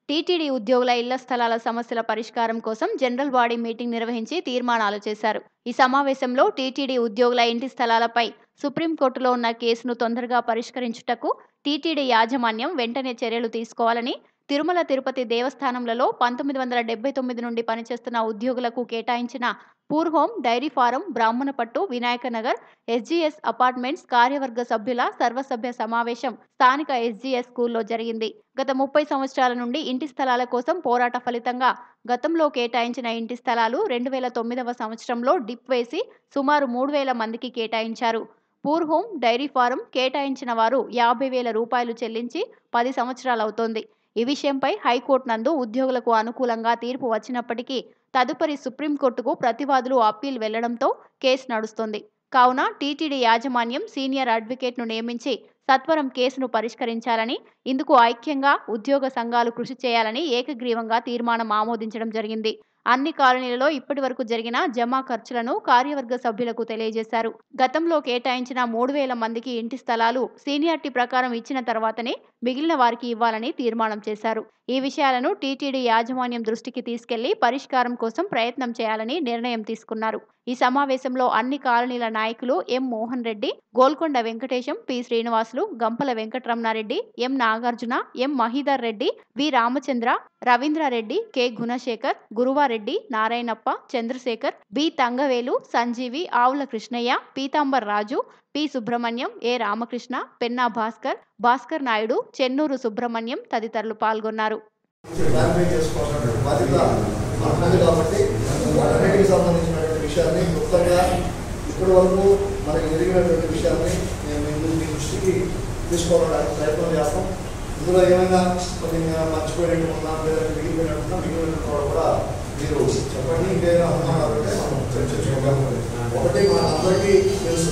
TTD ఉద్యోగుల ఇళ్ల స్థలాల సమస్యల పరిష్కారం కోసం జనరల్ బాడీ మీటింగ్ నిర్వహించి తీర్మానాలు చేశారు ఈ సమావేశంలో టీటీడీ ఉద్యోగుల ఇంటి స్థలాలపై సుప్రీంకోర్టులో ఉన్న కేసును తొందరగా పరిష్కరించుటకు టీటీడీ యాజమాన్యం వెంటనే చర్యలు తీసుకోవాలని తిరుమల తిరుపతి దేవస్థానంలలో పంతొమ్మిది వందల డెబ్బై తొమ్మిది నుండి పనిచేస్తున్న ఉద్యోగులకు కేటాయించిన poor home dairy farm Brahmanapattu Vinayaka Nagar SGS apartments కార్యవర్గ సభ్యుల సర్వసభ్య సమావేశం స్థానిక ఎస్జీఎస్ స్కూల్లో జరిగింది గత ముప్పై సంవత్సరాల నుండి ఇంటి స్థలాల కోసం పోరాట ఫలితంగా గతంలో కేటాయించిన ఇంటి స్థలాలు రెండు వేల తొమ్మిదవ సంవత్సరంలో డిప్ వేసి సుమారు మూడు వేల మందికి కేటాయించారు పూర్ హోమ్ డైరీ ఫారం కేటాయించిన వారు యాభై వేల రూపాయలు చెల్లించి పది సంవత్సరాలవుతోంది ఈ విషయంపై హైకోర్టు నందు ఉద్యోగులకు అనుకూలంగా తీర్పు వచ్చినప్పటికీ తదుపరి సుప్రీంకోర్టుకు ప్రతివాదులు అప్పీల్ వెళ్లడంతో కేసు నడుస్తోంది కావున టీటీడీ యాజమాన్యం సీనియర్ అడ్వకేట్ను నియమించి సత్వరం కేసును పరిష్కరించాలని ఇందుకు ఐక్యంగా ఉద్యోగ సంఘాలు కృషి చేయాలని ఏకగ్రీవంగా తీర్మానం ఆమోదించడం జరిగింది అన్ని కాలనీలలో ఇప్పటి వరకు జరిగిన జమా ఖర్చులను కార్యవర్గ సభ్యులకు తెలియజేశారు గతంలో కేటాయించిన మూడు వేల మందికి ఇంటి స్థలాలు సీనియారిటీ ప్రకారం ఇచ్చిన తర్వాతనే మిగిలిన వారికి ఇవ్వాలని తీర్మానం చేశారు ఈ విషయాలను టీటీడీ యాజమాన్యం దృష్టికి తీసుకెళ్లి పరిష్కారం కోసం ప్రయత్నం చేయాలని నిర్ణయం తీసుకున్నారు ఈ సమావేశంలో అన్ని కాలనీల నాయకులు M Mohan Reddy Golkonda Venkatesham P Srinivasulu Gampala Venkataramanareddy M Nagarjuna M Mahidhar Reddy V Ramachandra Ravindrareddy K Gunasekhar Guruvareddy Narayanappa Chandrasekhar B Thangavelu Sanjeevi Avula Krishnaiah Pitambar Raju P Subrahmanyam A Ramakrishna Penna Bhaskar Bhaskar Naidu Chennuru Subrahmanyam తదితరులు పాల్గొన్నారు క్లారిఫై చేసుకోవాల్సినటువంటి బాధ్యత మనకున్నది కాబట్టి వాటన్నిటికి సంబంధించినటువంటి విషయాన్ని క్లుప్తంగా ఇప్పటి వరకు మనకి జరిగినటువంటి విషయాన్ని మేము మీ ముందు మీ దృష్టికి తీసుకోవడానికి ప్రయత్నం చేస్తాం ఇందులో ఏమైనా కొన్ని మర్చిపోయినట్టు ఉన్నా లేదంటే మిగిలిపోయినట్టున్నా మిగిలినట్టు కూడా మీరు చెప్పండి ఇంకేమైనా ఉన్నారంటే మనం చర్చించుకోగలం ఒకటి మన అందరికీ తెలుసు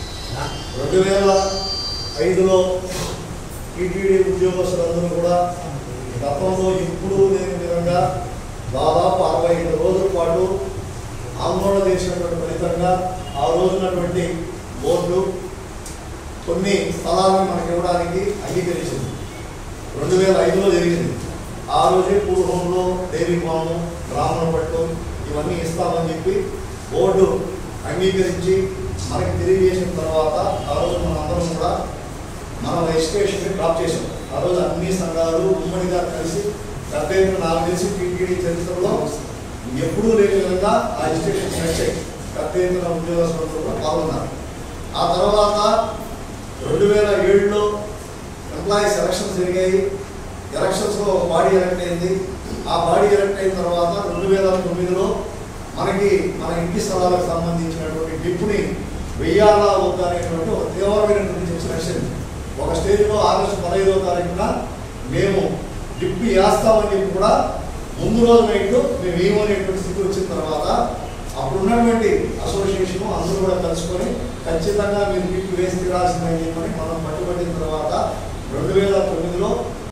రెండు వేల ఐదులో టీటీడీ ఉద్యోగస్తులందరూ కూడా గతంలో ఇప్పుడు లేని విధంగా దాదాపు అరవై ఐదు రోజుల పాటు ఆందోళన చేసినటువంటి ఫలితంగా ఆ రోజునటువంటి బోర్డు కొన్ని స్థలాలను మనకి ఇవ్వడానికి అంగీకరించింది రెండు వేల ఐదులో జరిగింది ఆ రోజే పూర్వంలో డైరీ ఫాము బ్రాహ్మణ పట్టు ఇవన్నీ ఇస్తామని చెప్పి బోర్డు అంగీకరించి మనకి తెలియజేసిన తర్వాత ఆ రోజు మనందరం కూడా మన రిజిస్ట్రేషన్ డ్రాప్ చేసాం ఆ రోజు అన్ని సంఘాలు ఉమ్మడిగా కలిసి పెద్ద ఎత్తున నాకు తెలిసి టీటీడీ చరిత్రలో ఎప్పుడూ లేని విధంగా ఆ రిజిస్ట్రేషన్ నడిచాయి పెద్ద ఎత్తున ఉద్యోగస్తులు కూడా పాల్గొన్నారు ఆ తర్వాత రెండు వేల ఏడులో ఎంప్లాయీస్ ఎలక్షన్స్ జరిగాయి ఎలక్షన్స్లో బాడీ ఎలక్ట్ అయింది ఆ బాడీ ఎలక్ట్ అయిన తర్వాత రెండు వేల తొమ్మిదిలో మనకి మన ఇంటి స్థలాలకు సంబంధించినటువంటి డిప్ని వెయ్యాలా వద్దా అనేటువంటి ఒక తీవ్రమైనటువంటి చర్చ నడిచింది ఒక స్టేజ్లో ఆగస్టు పదహైదో తారీఖున మేము డిప్ వేస్తామని చెప్పి కూడా ముందు రోజు నైట్ మేము ఏమనేటువంటి స్థితి వచ్చిన తర్వాత అప్పుడున్నటువంటి అసోసియేషన్ అందరూ కూడా కలుసుకొని ఖచ్చితంగా మీరు డిప్ వేసి తీరాల్సిందని చెప్పని మనం పట్టుబట్టిన తర్వాత రెండు వేల తొమ్మిదిలో